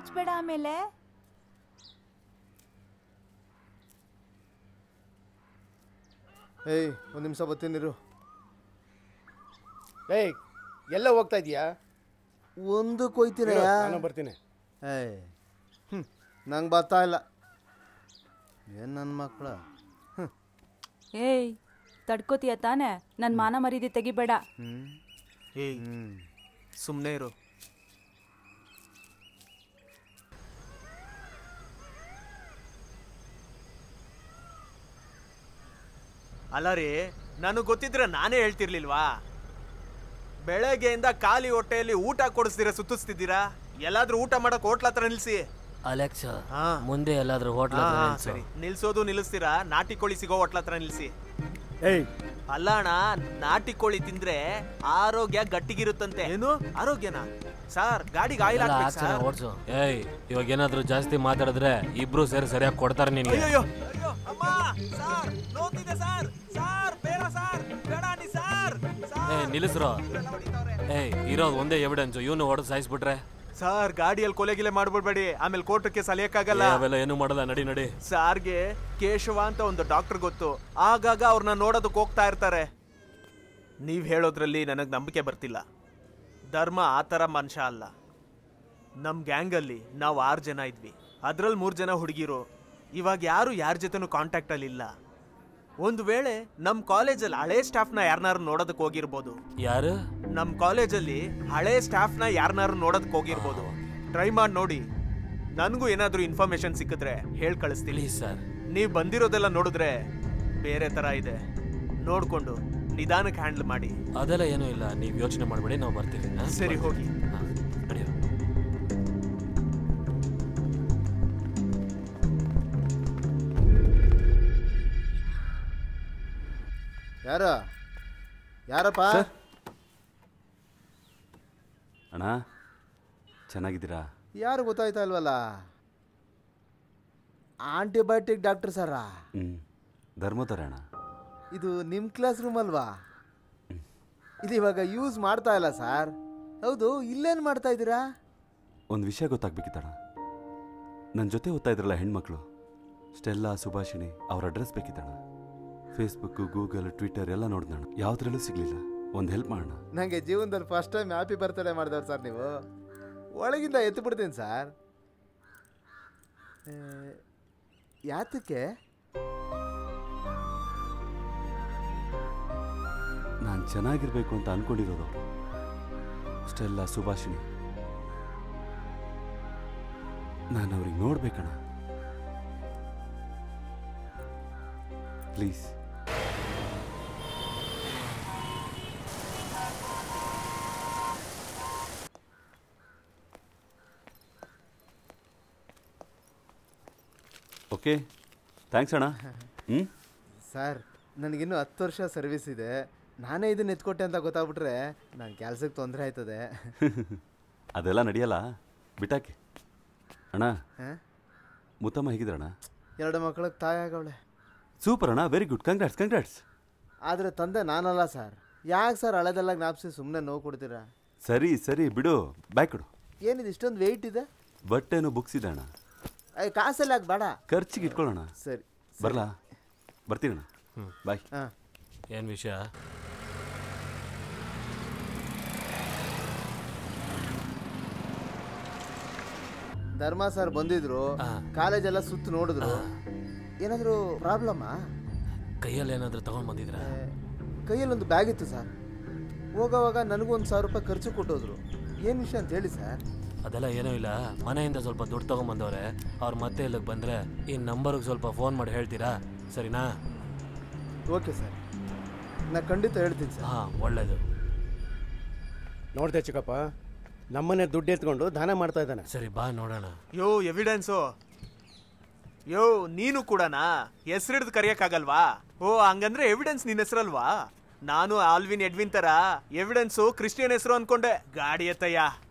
ನಾಚ್ಬೇಡ ಆಮೇಲೆ ಏಯ್ ಒಂದು ನಿಮಿಷ ಬರ್ತೀನಿರು ಏಯ್ ಎಲ್ಲ ಹೋಗ್ತಾ ಇದೀಯಾ ಒಂದು ಕೊಯ್ತೀನಿ ಇರು, ನಾನು ಬರ್ತೀನಿ ಏಯ್ ಹ್ಞೂ ನಂಗೆ ಬರ್ತಾ ಇಲ್ಲ ಏನು ನನ್ನ ಮಕ್ಕಳ ಏಯ್ ತಡ್ಕೋತೀಯ ತಾನೆ ನನ್ ಮಾನ ಮರೀದಿ ತೆಗಿಬೇಡ ಹ್ಞೂ ಏಯ್ ಹ್ಞೂ ಸುಮ್ಮನೆ ಇರು ಅಲ್ಲ ರೀ ನನಗೆ ಗೊತ್ತಿದ್ರೆ ನಾನೇ ಹೇಳ್ತಿರ್ಲಿಲ್ವಾ ಬೆಳಗ್ಗೆಯಿಂದ ಖಾಲಿ ಹೊಟ್ಟೆಯಲ್ಲಿ ಊಟ ಕೊಡಿಸ್ತೀರಾ ಸುತ್ತಿಸ್ತಿದ್ದೀರಾ ಎಲ್ಲಾದ್ರೂ ಊಟ ಮಾಡಕ್ ಹೋಟ್ಲ ಹತ್ರ ನಿಲ್ಸಿ ಅಲೆಕ್ಸ ಹಾ. ಮುಂದೆ ಎಲ್ಲಾದ್ರೂ ಹೋಟ್ಲ ಹಾ, ಸರಿ ನಿಲ್ಸೋದು ನಿಲ್ಲಿಸ್ತೀರಾ ನಾಟಿ ಕೋಳಿ ಸಿಗೋ ಹೋಟ್ಲ ಹತ್ರ ನಿಲ್ಸಿ ಏಯ್ ಅಲ್ಲ ಅಣ್ಣ ನಾಟಿ ಕೋಳಿ ತಿಂದ್ರೆ ಆರೋಗ್ಯ ಗಟ್ಟಿಗಿರುತ್ತಂತೆ ಏನು ಆರೋಗ್ಯನಾ ಸರ್ ಗಾಡಿಗೆ ಆಯಿಲ್ ಹಾಕ್ಬೇಕು ಸರ್ ಓಡ್ಸು ಏಯ್ ಇವಾಗ ಏನಾದ್ರೂ ಜಾಸ್ತಿ ಮಾತಾಡಿದ್ರೆ ಇಬ್ರು ಸೇರಿ ಸರಿಯಾಗಿ ಕೊಡ್ತಾರೆ ನಿನ್ಗೆ ಅಯ್ಯೋ ಅಯ್ಯೋ ಅಮ್ಮ ಸರ್ ನೋಡ್ತಿದೆ ಸರ್ ಸರ್ ಬೇಡ ಸರ್ ಬೇಡ ನೀ ಸರ್ ಏಯ್ ನಿಲ್ಲಿಸ್ರು ಏಯ್ ಇರೋದು ಒಂದೇ ಎವಿಡೆನ್ಸ್ ಇವನು ಹೊಡೆದು ಸಾಯಿಸ್ಬಿಟ್ರೆ ಸರ್ ಗಾಡಿಯಲ್ಲಿ ಕೊಲೆಗಿಲೆ ಮಾಡ್ಬಿಡ್ಬೇಡಿ ಆಮೇಲೆ ಕೋರ್ಟಕ್ಕೆ ಸಲಿಯಕ್ಕಾಗಲ್ಲ ಏ, ಅವೆಲ್ಲ ಏನು ಮಾಡಲ್ಲ ನಡಿ ನಡಿ ಸಾರ್ಗೆ ಕೇಶವ ಅಂತ ಒಂದು ಡಾಕ್ಟರ್ ಗೊತ್ತು ಆಗಾಗ ಅವ್ರನ್ನ ನೋಡೋದಕ್ಕೆ ಹೋಗ್ತಾ ಇರ್ತಾರೆ ನೀವ್ ಹೇಳೋದ್ರಲ್ಲಿ ನನಗೆ ನಂಬಿಕೆ ಬರ್ತಿಲ್ಲ ಧರ್ಮ ಆ ಥರ ಮನುಷ್ಯ ಅಲ್ಲ ನಮ್ಮ ಗ್ಯಾಂಗಲ್ಲಿ ನಾವು ಆರು ಜನ ಇದ್ವಿ ಅದ್ರಲ್ಲಿ ಮೂರು ಜನ ಹುಡುಗಿರು ಇವಾಗ ಯಾರು ಯಾರ ಜೊತೆನೂ ಕಾಂಟ್ಯಾಕ್ಟಲ್ಲಿ ಇಲ್ಲ ಒಂದು ವೇಳೆ ನಮ್ಮ ಕಾಲೇಜಲ್ಲಿ ಹಳೆ ಸ್ಟಾಫ್ನ ಯಾರನ್ನಾರು ನೋಡೋದಕ್ಕೆ ಹೋಗಿರ್ಬೋದು ಯಾರು ನಮ್ಮ ಕಾಲೇಜಲ್ಲಿ ಹಳೆ ಸ್ಟಾಫ್ನ ಯಾರನ್ನಾರು ನೋಡೋದಕ್ಕೆ ಹೋಗಿರ್ಬೋದು ಟ್ರೈ ಮಾಡಿ ನೋಡಿ ನನಗೂ ಏನಾದರೂ ಇನ್ಫಾರ್ಮೇಶನ್ ಸಿಕ್ಕಿದ್ರೆ ಹೇಳಿ ಕಳಿಸ್ತೀನಿ ಪ್ಲೀಸ್ ಸರ್ ನೀವು ಬಂದಿರೋದೆಲ್ಲ ನೋಡಿದ್ರೆ ಬೇರೆ ಥರ ಇದೆ ನೋಡಿಕೊಂಡು ನಿಧಾನಕ್ಕೆ ಹ್ಯಾಂಡಲ್ ಮಾಡಿ ಅದೆಲ್ಲ ಏನೂ ಇಲ್ಲ ನೀವು ಯೋಚನೆ ಮಾಡಬೇಡಿ ನಾವು ಬರ್ತೀವಿ ಹಾ? ಸರಿ ಹೋಗಿ ಹಾ, ನಡೆಯೋ ಯಾರ ಯಾರಪ್ಪ ಅಣ್ಣ ಚೆನ್ನಾಗಿದ್ದೀರಾ ಯಾರು ಗೊತ್ತಾಯ್ತಾ ಇಲ್ವಲ್ಲ ಆಂಟಿಬಯೋಟಿಕ್ ಡಾಕ್ಟರ್ ಸರಾ ಹ್ಞೂ ಧರ್ಮೋದರ ಅಣ್ಣ ಇದು ನಿಮ್ಮ ಕ್ಲಾಸ್ ರೂಮ್ ಅಲ್ವಾ ಇದು ಇವಾಗ ಯೂಸ್ ಮಾಡ್ತಾ ಇಲ್ಲ ಸರ್ ಹೌದು ಇಲ್ಲೇನು ಮಾಡ್ತಾ ಇದ್ದೀರಾ ಒಂದು ವಿಷಯ ಗೊತ್ತಾಗ್ಬೇಕಿತ್ತಣ್ಣ ನನ್ನ ಜೊತೆ ಓದ್ತಾ ಇದ್ರಲ್ಲ ಹೆಣ್ಮಕ್ಳು ಸ್ಟೆಲ್ಲಾ ಸುಭಾಷಿಣಿ ಅವ್ರ ಅಡ್ರೆಸ್ ಬೇಕಿತ್ತಣ್ಣ ಫೇಸ್ಬುಕ್ಕು ಗೂಗಲ್ ಟ್ವಿಟರ್ ಎಲ್ಲ ನೋಡಿದಣ್ಣ ಯಾವುದ್ರಲ್ಲೂ ಸಿಗಲಿಲ್ಲ ಒಂದು ಹೆಲ್ಪ್ ಮಾಡೋಣ ನನಗೆ ಜೀವನದಲ್ಲಿ ಫಸ್ಟ್ ಟೈಮ್ ಹ್ಯಾಪಿ ಬರ್ತ್ಡೇ ಮಾಡಿದವ್ರು ಸರ್ ನೀವು ಒಳಗಿಂದ ಎತ್ತು ಬಿಡ್ತೀನಿ ಸರ್ ಏ, ಯಾತಕ್ಕೆ ನಾನು ಚೆನ್ನಾಗಿರ್ಬೇಕು ಅಂತ ಅನ್ಕೊಂಡಿರೋದು ಅವರು ಸ್ಟೆಲ್ಲಾ ಸುಭಾಷಿಣಿ ನಾನು ಅವ್ರಿಗೆ ನೋಡ್ಬೇಕಣ್ಣ ಪ್ಲೀಸ್ ಓಕೆ ಥ್ಯಾಂಕ್ಸ್ ಅಣ್ಣ ಹ್ಞೂ ಸರ್ ನನಗಿನ್ನೂ ಹತ್ತು ವರ್ಷ ಸರ್ವಿಸ್ ಇದೆ ನಾನೇ ಇದನ್ನ ಎತ್ಕೊಟ್ಟೆ ಅಂತ ಗೊತ್ತಾಗ್ಬಿಟ್ರೆ ನನ್ನ ಕೆಲ್ಸಕ್ಕೆ ತೊಂದರೆ ಆಯ್ತದೆ ಅದೆಲ್ಲ ನಡೆಯಲ್ಲ ಬಿಟ್ಟಾಕೆ ಅಣ್ಣ ಹಾಂ ಮುತ್ತಮ್ಮ ಹೇಗಿದ್ರಣ್ಣ ಎರಡು ಮಕ್ಕಳಿಗೆ ತಾಯಿ ಆಗವಳೆ ಸೂಪರ್ ಅಣ್ಣ ವೆರಿ ಗುಡ್ ಕಂಗ್ರಾಟ್ಸ್ ಕಂಗ್ರಾಟ್ಸ್ ಆದರೆ ತಂದೆ ನಾನಲ್ಲ ಸರ್ ಯಾಕೆ ಸರ್ ಹಳೆದೆಲ್ಲ ಜ್ಞಾಪಿಸಿ ಸುಮ್ಮನೆ ನೋವು ಕೊಡ್ತೀರಾ ಸರಿ ಸರಿ ಬಿಡು ಬ್ಯಾಗ್ ಕೊಡು ಏನಿದು ಇಷ್ಟೊಂದು ವೆಯ್ಟ್ ಇದೆ ಬಟ್ಟೆನು ಬುಕ್ಸ್ ಇದೆ ಅಣ್ಣ ಅಯ್ಯ ಕಾಸೆಲ್ಲ ಯಾಕೆ ಬೇಡ ಖರ್ಚಿಗೆ ಇಟ್ಕೊಳ್ಳೋಣ ಸರಿ ಬರಲಾ ಬರ್ತೀರಣ್ಣ ಬಾಯ್ ಹಾಂ ಏನು ವಿಷಯ ಧರ್ಮ ಸರ್ ಬಂದಿದ್ರು ಆ. ಕಾಲೇಜೆಲ್ಲ ಸುತ್ತು ನೋಡಿದ್ರು ಏನಾದರೂ ಪ್ರಾಬ್ಲಮ್ಮಾ ಕೈಯಲ್ಲಿ ಏನಾದರೂ ತಗೊಂಡು ಬಂದಿದ್ರಾ ಕೈಯಲ್ಲೊಂದು ಬ್ಯಾಗ್ ಇತ್ತು ಸರ್ ಹೋಗೋವಾಗ ನನಗೂ ಒಂದು ಸಾವಿರ ರೂಪಾಯಿ ಖರ್ಚು ಕೊಟ್ಟೋದ್ರು ಏನು ವಿಷಯ ಅಂತ ಹೇಳಿ ಸರ್ ಅದೆಲ್ಲ ಏನೂ ಇಲ್ಲ ಮನೆಯಿಂದ ಸ್ವಲ್ಪ ದುಡ್ಡು ತಗೊಂಬಂದವ್ರೆ ಅವ್ರು ಮತ್ತೆ ಇಲ್ಲಿಗೆ ಬಂದರೆ ಈ ನಂಬರ್ಗೆ ಸ್ವಲ್ಪ ಫೋನ್ ಮಾಡಿ ಹೇಳ್ತೀರಾ ಸರಿನಾ ಓಕೆ ಸರ್ ನಾ ಖಂಡಿತ ಹೇಳ್ತೀನಿ ಸರ್ ಹಾಂ ಒಳ್ಳೇದು ನೋಡ್ದೆ ಚಿಕ್ಕಪ್ಪ ನಮ್ಮನೆ ದುಡ್ಡು ಎತ್ಕೊಂಡು ದಾನ ಮಾಡ್ತಾ ಇದ್ದಾನೆ ಸರಿ ಬಾ ನೋಡೋಣ ಯೋ ಎವಿಡೆನ್ಸು ಯೋ ನೀನು ಕೂಡನಾ ಹೆಸರಿಡ್ದು ಕರೆಯಕ್ಕಾಗಲ್ವಾ ಓ ಹಂಗಂದ್ರೆ ಎವಿಡೆನ್ಸ್ ನಿನ್ನ ಹೆಸರಲ್ವಾ ನಾನು ಆಲ್ವಿನ್ ಎಡ್ವಿನ್ ತರ ಎವಿಡೆನ್ಸು ಕ್ರಿಸ್ಟಿಯನ್ ಹೆಸರು ಅನ್ಕೊಂಡೆ ಗಾಡಿ ಎತ್ತಯ್ಯ